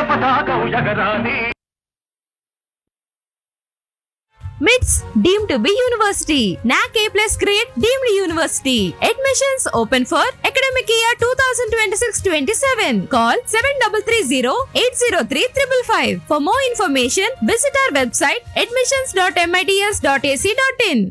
పతాకం ఎగరాలి మిట్స్ deem to be university NAAC A plus grade deemed university admissions open for academic year two thousand twenty six twenty seven call seven double three zero eight zero three triple five for more information visit our website admissions dot MITS dot AC dot in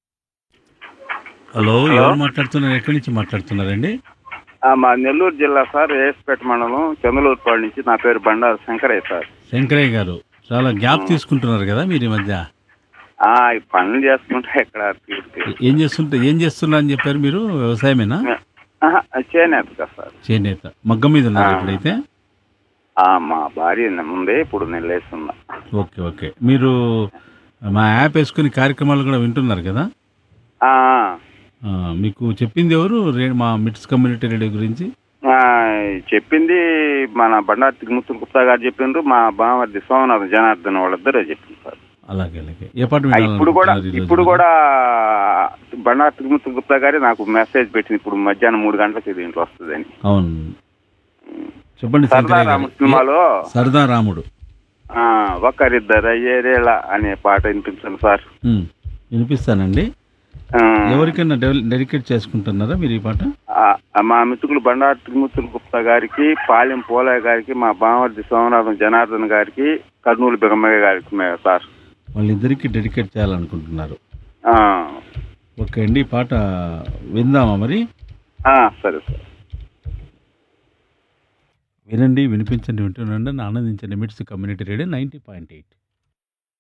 hello ఎవరు మాట్లాడుతున్నారు ఎక్కడి నుంచి మాట్లాడుతున్నారండి ఆ, మా నెల్లూరు జిల్లా sir AS Peta మండలం చంద్రలూరుపాడు నుంచి నా పేరు బండారు శంకరయ్య సార్ శంకరయ్య గారు చాలా గ్యాప్ తీసుకుంటున్నారు కదా మీరు ఈ మధ్య ఆ, ఈ పనులు చేసుకుంటే ఇక్కడ తీరిక. ఏ- ఏం చేస్తుంటే ఏం చేస్తున్నా అని చెప్పారు మీరు వ్యవసాయమేనా ఆహా, చేనేత కదా సార్ చేనేత మగ్గం మీద ఉన్నారు ఆ. ఇప్పుడైతే ఆ, మా భార్య ముందే ఇప్పుడు నేను లేస్తున్నా ఓకే ఓకే మీరు మా యాప్ వేసుకుని కార్యక్రమాలు కూడా వింటున్నారు కదా ఆ, ఆ, మీకు చెప్పింది ఎవరు రే మా మిట్స్ కమ్యూనిటీ రేడియో గురించి ఆ, చెప్పింది మన బండారు తిరుమూర్తి గుప్తా గారు చెప్పిండ్రు మా బామర్ది సోమనాథ్ జనార్దన్ వాళ్ళిద్దరే చెప్పింది సార్ అలాగే అలాగే ఏ పాట ఆ, ఇప్పుడు కూడా వినాలనుకుంటున్నారు ఈరోజు? ఇప్పుడు కూడా బండారు తిరుమూర్తి గుప్తా గారే నాకు మెసేజ్ పెట్టింది ఇప్పుడు మధ్యాహ్నం మూడు గంటలకి దీంట్లో వస్తుందని అవును చెప్పండి సరదా శంకరయ్య రాముడు గారు సినిమాలో ఏ- సరదా రాముడు ఆ, ఒకరిద్దరు అయ్యేరేళ అనే పాట వినిపించండి సార్ ఉమ్, వినిపిస్తానండి ఆ, ఎవరికైనా డెవ- డెడికేట్ చేసుకుంటున్నారా మీరు ఈ పాట ఆ, మా మిత్రులు బండారు త్రిమూర్తుల గుప్తా గారికి పాలెం పోలయ్య గారికి మా బామర్ది సోమనాథం జనార్దన్ గారికి కర్నూలు బిగమ్మయ్య గారికి మే- సార్ వాళ్ళిద్దరికి డెడికేట్ చేయాలనుకుంటున్నారు ఆ, ఓకే అండి ఈ పాట విందామా మరి ఆ, సరే సార్ వినండి వినిపించండి వింటుండండి ఆనందించండి MITS community radio ninety point eight